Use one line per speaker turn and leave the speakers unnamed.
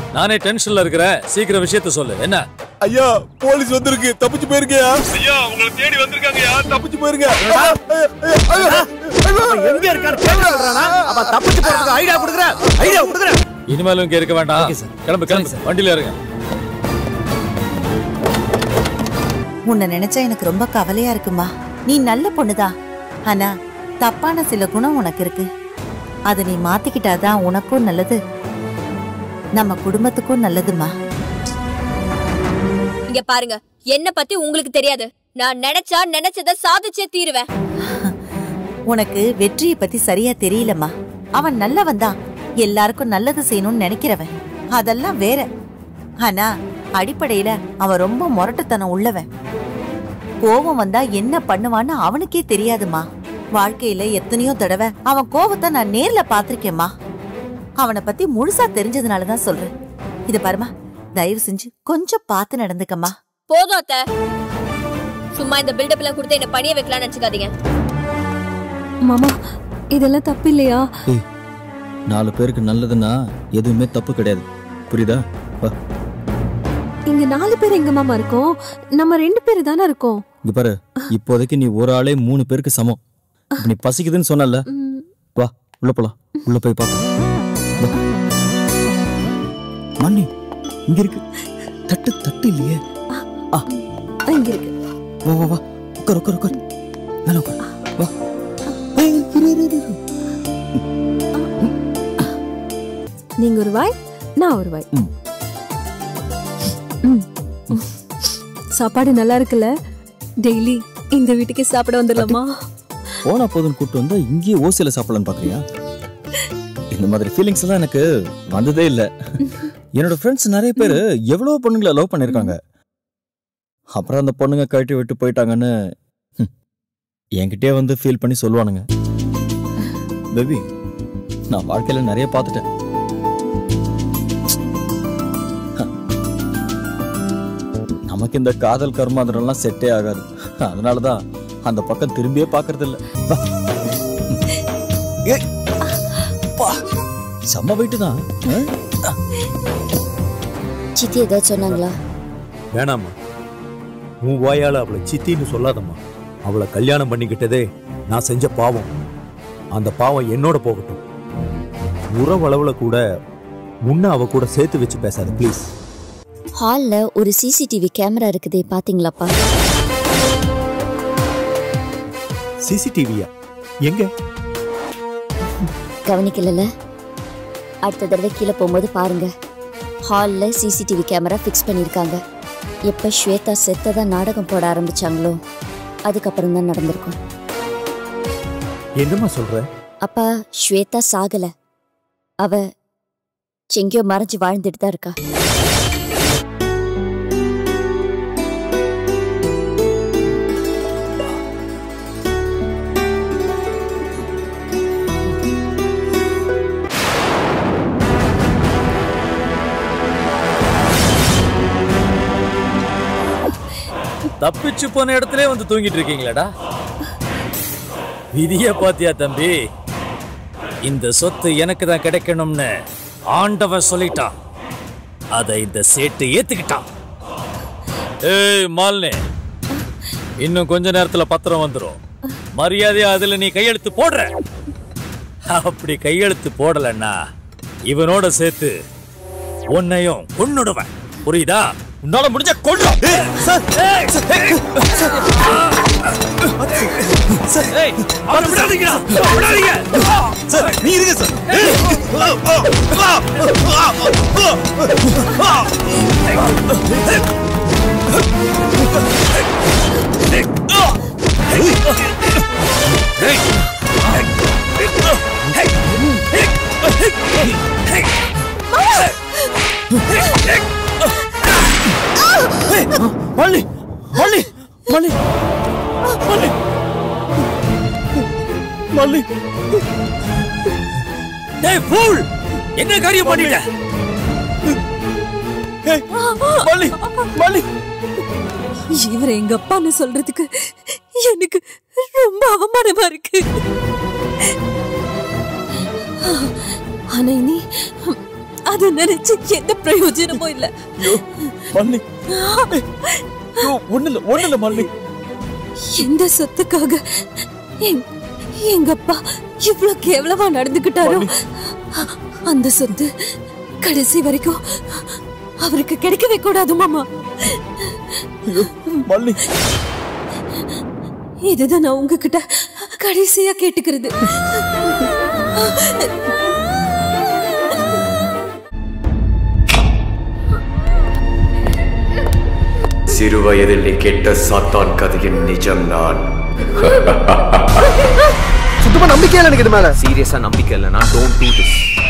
நானே டென்ஷன்ல இருக்கிறேன் சீக்கிரம் விஷயத்த சொல்லு என்ன
ஐயா போலீஸ் வந்திருக்கு தப்பிச்சு போயிருக்கயா ஐயா உங்களை தேடி வந்திருக்காங்கயா தப்பிச்சு போயிருங்க
எங்க இருக்கான்னு கேட்டு சொல்றானா அப்ப தப்பிச்சு போறதுக்கு ஐடியா கொடுக்குற ஐடியா கொடுக்குற
இனிமேலும் இங்க இருக்க வேண்டாம் கிளம்பு கிளம்பு வண்டியில இருங்க
உன்னை நினைச்சா எனக்கு ரொம்ப கவலையா இருக்குமா நீ நல்ல பொண்ணுதான் ஆனா தப்பான சில குணம் உனக்கு இருக்கு அதை நீ மாத்திக்கிட்டாதான் உனக்கும் நல்லது நம்ம குடும்பத்துக்கும் நல்லதுமா
இங்க பாருங்க என்ன பத்தி உங்களுக்கு தெரியாது நான் நினைச்சா நினைச்சத சாதிச்சே தீருவேன்
உனக்கு வெற்றியை பத்தி சரியா தெரியலம்மா அவன் நல்லவன் தான் எல்லாருக்கும் நல்லது செய்யணும்னு நினைக்கிறவன் அதெல்லாம் வேற ஆனா அடிப்படையில அவன் ரொம்ப முரட்டுத்தனம் உள்ளவன் கோபம் வந்தா என்ன பண்ணுவான்னு அவனுக்கே தெரியாதுமா வாழ்க்கையில எத்தனையோ தடவை அவன் கோபத்தை நான் நேர்ல பாத்திருக்கேம்மா அவனை பத்தி முழுசா தெரிஞ்சதுனால தான் சொல்றேன் இது பாருமா தயவு செஞ்சு கொஞ்சம் பார்த்து நடந்துக்கம்மா
போதும் அத்த சும்மா இந்த பில்டப் எல்லாம் கொடுத்து என்ன பணிய வைக்கலாம்னு நினைச்சுக்காதீங்க
மாமா இதெல்லாம் தப்பு இல்லையா
ஏய் நாலு பேருக்கு நல்லதுன்னா எதுவுமே தப்பு கிடையாது புரியுதா வா
இங்க நாலு பேர் எங்க மாமா இருக்கோம் நம்ம ரெண்டு பேர் தானே இருக்கோம்
இங்க பாரு இப்போதைக்கு நீ ஒரு ஆளே மூணு பேருக்கு சமம் இப்ப நீ பசிக்குதுன்னு சொன்னல
ம்,
வா உள்ள போலாம் உள்ள போய் பார்க்கலாம் வா. மண்ணி இங்க இருக்கு தட்டு தட்டு இல்லையே
இங்க இருக்கு
வா வா வா உட்கார் உட்கார் உட்கார் மேல உட்கார் வா ஏய், இரு, இரு, இரு, இரு.
நீங்க ஒரு வாய் நான் ஒரு வாய்
ம்.
ம். சாப்பாடு நல்லா இருக்குல்ல டெய்லி இந்த வீட்டுக்கே சாப்பிட வந்துடலாமா
போனா போதும் கூட்டு வந்தா இங்கேயே ஓசியில சாப்பிடலாம்னு பாக்குறியா இந்த மாதிரி ஃபீலிங்ஸ் எல்லாம் எனக்கு வந்ததே இல்ல என்னோட ஃப்ரெண்ட்ஸ் நிறைய பேர் எவ்வளவு பொண்ணுங்களை லவ் பண்ணிருக்காங்க அப்புறம் அந்த பொண்ணுங்க கழட்டி விட்டு போயிட்டாங்கன்னு ஹம், என்கிட்டயே வந்து ஃபீல் பண்ணி சொல்லுவானுங்க பேபி நான் வாழ்க்கையில நிறைய பார்த்துட்டேன் ஹ. நமக்கு இந்த காதல் கர்மாந்திரம்லாம் செட்டே ஆகாது அதனாலதான் அந்த பக்கம் திரும்பியே பாக்குறது இல்ல வா. ஏய். பா. செம்ம வெயிட்டு தான் ஆ?
சித்தி ஏதாவது சொன்னாங்களா
வேணாம்மா உன் வாயால அவளை சித்தின்னு சொல்லாதம்மா அவளை கல்யாணம் பண்ணிக்கிட்டதே நான் செஞ்ச பாவம் அந்த பாவம் என்னோட போகட்டும் உறவளவுல கூட முன்ன அவ கூட சேர்த்து வச்சு பேசாத ப்ளீஸ்
ஹால்ல ஒரு சிசிடிவி கேமரா இருக்குதே பாத்தீங்களாப்பா
சிசிடிவியா எங்க
கவனிக்கல அடுத்த தடவை கீழே போகும்போது பாருங்க ஹால்ல சிசிடிவி கேமரா ஃபிக்ஸ் பண்ணிருக்காங்க எப்ப ஸ்வேதா செத்ததா நாடகம் போட ஆரம்பிச்சாங்களோ அதுக்கப்புறம் தான் நடந்திருக்கும்
என்னம்மா சொல்ற
அப்பா ஸ்வேதா சாகல அவ எங்கேயோ மறைஞ்சு வாழ்ந்துட்டு தான் இருக்கா
தப்பிச்சு போன இடத்துல வந்து தூங்கிட்டு இருக்கீங்களாடா விதிய பாத்தியா தம்பி இந்த சொத்து எனக்கு தான் கிடைக்கணும்னு ஆண்டவன் சொல்லிட்டான் அதை இந்த சேட்டு ஏத்துக்கிட்டான் ஏய் மால்னே இன்னும் கொஞ்ச நேரத்துல பத்திரம் வந்துரும் மரியாதையா அதுல நீ கையெழுத்து போடுற அப்படி கையெழுத்து போடலன்னா இவனோட சேர்த்து உன்னையும் கொன்னுடுவேன் புரியுதா உன்னால முடிஞ்ச கொள்ளும்
சார் நீ இருங்க சார்
மல்லி மல்லி மல்லி மல்லி மல்லி
டேய் ஃபூல் என்ன காரியம் பண்ணிட்ட
ஏய், மல்லி மல்லி
இவரை எங்க அப்பான்னு சொல்றதுக்கு எனக்கு ரொம்ப அவமானமா இருக்கு ஆனா இனி அத நினைச்சு எந்த பிரயோஜனமும் இல்ல
ஐயோ மாலினி ஏய், ஐயோ, ஒண்ணு இல்ல ஒண்ணு இல்ல மாலினி
எந்த சொத்துக்காக எங்- எங்க அப்பா இவ்ளோ கேவலமா நடந்துகிட்டாரோ அந்த சொத்து கடைசி வரைக்கும் அவருக்கு கிடைக்கவே கூடாது மாமா
ஐயோ மாலினி
இதுதான் நான் உங்ககிட்ட கடைசியா கேட்டுக்கிறது
சிறுவயதில் நீ கேட்ட சாத்தான் கதையின் நிஜம் நான்
சுத்தமா நம்பிக்கையில எனக்கு இது மேல
சீரியஸா நம்பிக்கை இல்லைனா டோன்ட் டூ திஸ்